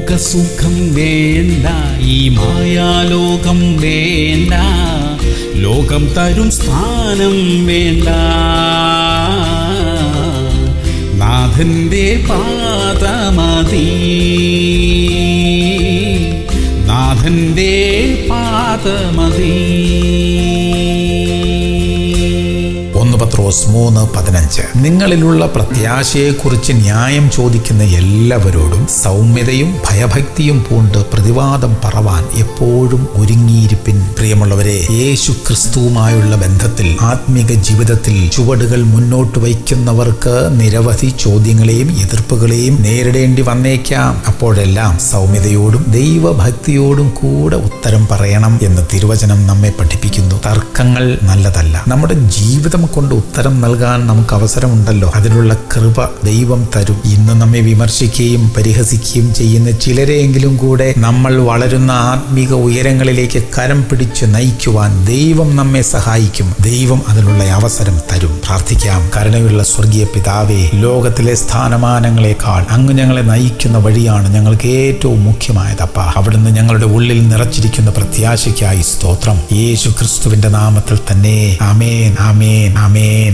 ലോകസുഖം വേണ്ട ഈ മായാലോകം വേണ്ട ലോകം തരും സ്ഥാനം വേണ്ട നാഥന്റെ പാദമതി നാഥന്റെ പാദമതി ഒന്ന് പത്രോസ് മൂന്ന് പതിനഞ്ച് നിങ്ങളിലുള്ള പ്രത്യാശയെക്കുറിച്ച് ന്യായം ചോദിക്കുന്ന എല്ലാവരോടും സൗമ്യതയും ഭയഭക്തിയും പൂണ്ട് പ്രതിവാദം പറവാൻ എപ്പോഴും ഒരുങ്ങിയിരിപ്പിൻ പ്രിയമുള്ളവരെ യേശു ക്രിസ്തുവുമായുള്ള ബന്ധത്തിൽ ആത്മീക ജീവിതത്തിൽ ചുവടുകൾ മുന്നോട്ട് വയ്ക്കുന്നവർക്ക് നിരവധി ചോദ്യങ്ങളെയും എതിർപ്പുകളെയും നേരിടേണ്ടി വന്നേക്കാം അപ്പോഴെല്ലാം സൗമ്യതയോടും ദൈവഭക്തിയോടും കൂടെ ഉത്തരം പറയണം എന്ന് തിരുവചനം നമ്മെ പഠിപ്പിക്കുന്നു തർക്കങ്ങൾ നല്ലതല്ല നമ്മുടെ ജീവിതം കൊണ്ട് ഉത്തരം നൽകാൻ നമുക്ക് അവസരമുണ്ടല്ലോ അതിനുള്ള കൃപ ദൈവം തരും ഇന്ന് നമ്മെ വിമർശിക്കുകയും പരിഹസിക്കുകയും ചെയ്യുന്ന ചിലരെയെങ്കിലും കൂടെ നമ്മൾ വളരുന്ന ആത്മീക ഉയരങ്ങളിലേക്ക് കരം പിടിച്ച് നയിക്കുവാൻ ദൈവം നമ്മെ സഹായിക്കും ദൈവം അതിനുള്ള അവസരം തരും പ്രാർത്ഥിക്കാം കരുണയുള്ള സ്വർഗീയ പിതാവേ ലോകത്തിലെ സ്ഥാനമാനങ്ങളെക്കാൾ അങ്ങ് ഞങ്ങളെ നയിക്കുന്ന വഴിയാണ് ഞങ്ങൾക്ക് ഏറ്റവും മുഖ്യമായതപ്പ അവിടുന്ന് ഞങ്ങളുടെ ഉള്ളിൽ നിറച്ചിരിക്കുന്ന പ്രത്യാശയ്ക്കായി സ്തോത്രം യേശു ക്രിസ്തുവിന്റെ നാമത്തിൽ തന്നെ ആമേൻ ആമേൻ ആമേൻ